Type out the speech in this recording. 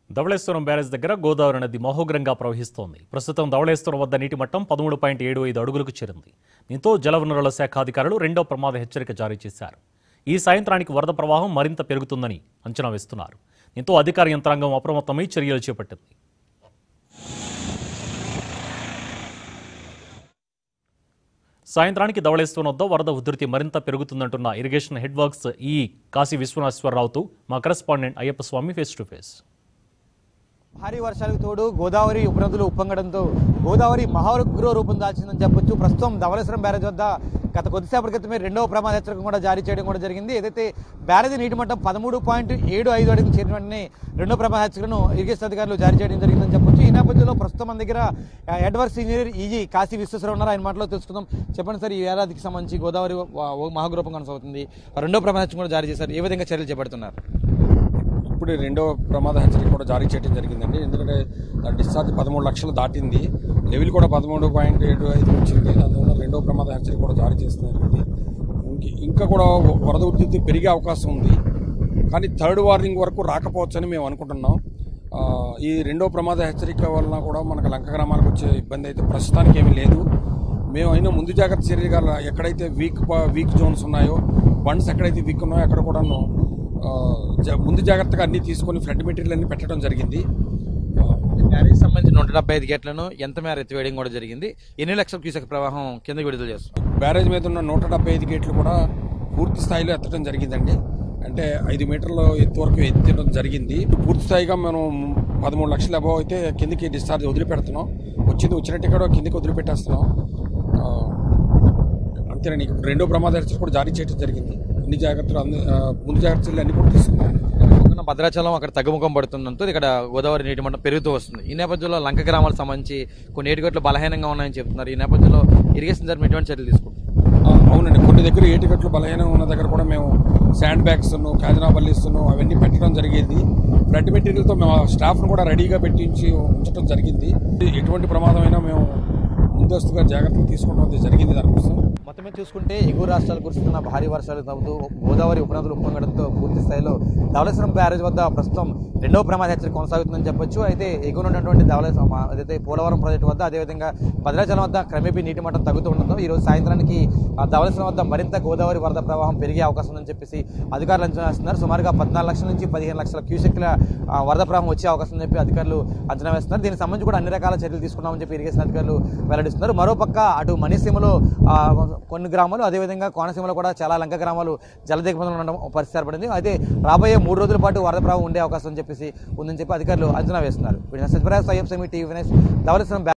Dhavaleswaram barrage దగ్గర గోదావరి నది మహోగ్రంగా ప్రవహిస్తోంది ప్రస్తుతం ధవళేశ్వరం వద్ద నీటి మట్టం పదమూడు పాయింట్ ఏడు ఐదు అడుగులకు చేరింది దీంతో జలవనరుల శాఖ అధికారులు రెండో ప్రమాద హెచ్చరిక జారీ చేశారు ఈ సాయంత్రానికి వరద ప్రవాహం మరింత పెరుగుతుందని అంచనా వేస్తున్నారు దీంతో అధికార యంత్రాంగం అప్రమత్తమై చర్యలు చేపట్టింది సాయంత్రానికి ధవళేశ్వరం వద్ద వరద ఉధృతి మరింత పెరుగుతుందంటున్న ఇరిగేషన్ హెడ్ వర్క్స్ ఈ కాశీ విశ్వనాశ్వరరావుతో మా correspondent Ayyappa Swamy face to face భారీ వర్షాలకు తోడు గోదావరి ఉపనదులు ఉప్పొంగడంతో గోదావరి మహారుగ్ర రూపం దాల్చిందని చెప్పొచ్చు ప్రస్తుతం ధవళేశ్వరం బ్యారేజ్ వద్ద గత కొద్దిసేపటి క్రితమే రెండవ ప్రమాద హెచ్చరిక కూడా జారీ చేయడం కూడా జరిగింది ఏదైతే బ్యారేజ్ నీటి మట్టం పదమూడు పాయింట్ ఏడు ఐదు అడుగులు చేరిన వెంటనే రెండో ప్రమాద హెచ్చరికను ఇరిగేషన్ అధికారులు జారీ చేయడం జరిగిందని చెప్పొచ్చు ఈ నేపథ్యంలో ప్రస్తుతం మన దగ్గర ఎడ్వర్స్ ఇంజనీర్ ఈజీ కాశీ విశ్వేశ్వరరావు ఉన్నారు ఆయన మాటలో తెలుసుకుందాం చెప్పండి సార్ ఈ ఏడాదికి సంబంధించి గోదావరి మహాగ్రూపం కొనసాగుతుంది రెండో ప్రమాద హెచ్చరిక కూడా జారీ చేశారు ఏ విధంగా చర్యలు చేపడుతున్నారు ఇప్పుడు రెండో ప్రమాద హెచ్చరిక కూడా జారీ చేయడం జరిగిందండి ఎందుకంటే దాని డిశ్చార్జ్ పదమూడు లక్షలు దాటింది లెవెల్ కూడా పదమూడు పాయింట్ ఏడు ఐదు వచ్చింది అందువల్ల రెండో ప్రమాద హెచ్చరిక కూడా జారీ చేస్తున్నారు ఇంక- ఇంకా కూడా వరద ఉధృతి పెరిగే అవకాశం ఉంది కానీ థర్డ్ వార్నింగ్ వరకు రాకపోవచ్చని మేము అనుకుంటున్నాం ఆ, ఈ రెండో ప్రమాద హెచ్చరిక వలన కూడా మనకు లంక గ్రామాలకు వచ్చే ఇబ్బంది అయితే ప్రస్తుతానికి ఏమీ లేదు మేము అయినా ముందు జాగ్రత్త చర్యగా ఎక్కడైతే వీక్ వీక్ జోన్స్ ఉన్నాయో బండ్స్ ఎక్కడైతే వీక్ ఉన్నాయో అక్కడ కూడాను ఆ, జ- ముందు జాగ్రత్తగా అన్ని తీసుకొని ఫ్లడ్ మెటీరియల్ అన్ని పెట్టడం జరిగింది ఆ, బ్యారేజ్ సంబంధించి నూట డెబ్బై ఐదు గేట్లను ఎంత మేర ఎత్తివేయడం కూడా జరిగింది ఎన్ని లక్షల క్యూసెక్ ప్రవాహం కిందకి విడుదల చేస్తుంది బ్యారేజ్ మీద ఉన్న నూట డెబ్బై ఐదు గేట్లు కూడా పూర్తి స్థాయిలో ఎత్తడం జరిగిందండి అంటే ఐదు మీటర్ల ఎత్తు వరకు ఎత్తడం జరిగింది పూర్తి స్థాయిగా మనం పదమూడు లక్షల అబవ్ అయితే కిందికి డిశ్చార్జ్ వదిలిపెడుతున్నాం వచ్చింది వచ్చినట్టు కూడా కిందికి వదిలిపెట్టేస్తున్నాం ఆ, అంతేనండి ఇప్పుడు రెండో ప్రమాద హెచ్చరిక కూడా జారీ చేయడం జరిగింది అన్ని జాగ్రత్తలు అన్ని ఆ, ముందు జాగ్రత్తలు అన్ని కూడా తీసుకున్నాం పక్కన భద్రాచలం అక్కడ తగ్గుముఖం పడుతుందంతో ఇక్కడ గోదావరి నీటి మట్టం పెరుగుతూ వస్తుంది ఈ నేపథ్యంలో లంక గ్రామాలకు సంబంధించి కొన్ని ఏటిగట్లు బలహీనంగా ఉన్నాయని చెప్తున్నారు ఈ నేపథ్యంలో ఇరిగేషన్ జరిగిన ఎటువంటి చర్యలు తీసుకుంటారు ఆ, అవునండి కొన్ని దగ్గర ఏటిగట్లు బలహీనం ఉన్న దగ్గర కూడా మేము శాండ్ బ్యాగ్స్ ఖాజనా బల్లీస్ అవన్నీ పెట్టడం జరిగేది ఫ్లడ్ మెటీరియల్తో మేము స్టాఫ్ను కూడా రెడీగా పెట్టించి ఉంచడం జరిగింది ఎటువంటి ప్రమాదమైనా మేము ముందస్తుగా జాగ్రత్తలు తీసుకోవడం జరిగింది దానికోసం మొత్తం మీద చూసుకుంటే ఎగువ రాష్ట్రాలు కురుస్తున్న భారీ వర్షాలు తగ్గుతూ గోదావరి ఉపనదులు ఉప్పొంగడంతో పూర్తి స్థాయిలో ధవళేశ్వరం బ్యారేజ్ వద్ద ప్రస్తుతం రెండో ప్రమాద హెచ్చరిక కొనసాగుతుందని చెప్పొచ్చు అయితే ఎగువన ఉన్నటువంటి ధవళేశ్వరం ఆ, అదైతే పోలవరం ప్రాజెక్టు వద్ద అదేవిధంగా భద్రాచలం వద్ద క్రమేపీ నీటి మట్టం తగ్గుతూ ఉండడంతో ఈ రోజు సాయంత్రానికి ఆ ధవళేశ్వరం వద్ద మరింత గోదావరి వరద ప్రవాహం పెరిగే అవకాశం ఉందని చెప్పేసి అధికారులు అంచనా వేస్తున్నారు సుమారుగా పద్నాలుగు లక్షల నుంచి పదిహేను లక్షల క్యూసెక్ల ఆ, వరద ప్రవాహం వచ్చే అవకాశం ఉందని చెప్పి అధికారులు అంచనా వేస్తున్నారు దీనికి సంబంధించి కూడా అన్ని రకాల చర్యలు తీసుకున్నామని చెప్పి ఇరిగేషన్ అధికారులు వెల్లడిస్తున్నారు మరోపక్క అటు మణిసీమలో ఆ, కొన్ని గ్రామాలు అదేవిధంగా కోనసీమలో కూడా చాలా లంక గ్రామాలు జలదిగ్బంధంలో ఉండడం పరిస్థితి ఏర్పడింది అయితే రాబోయే మూడు రోజుల పాటు వరద ప్రవాహం ఉండే అవకాశం అని చెప్పేసి ఉందని చెప్పి అధికారులు అంచనా వేస్తున్నారు సత్యప్రకాశ్ అయ్యప్ప సెమి టీవీ ధవళేశ్వరం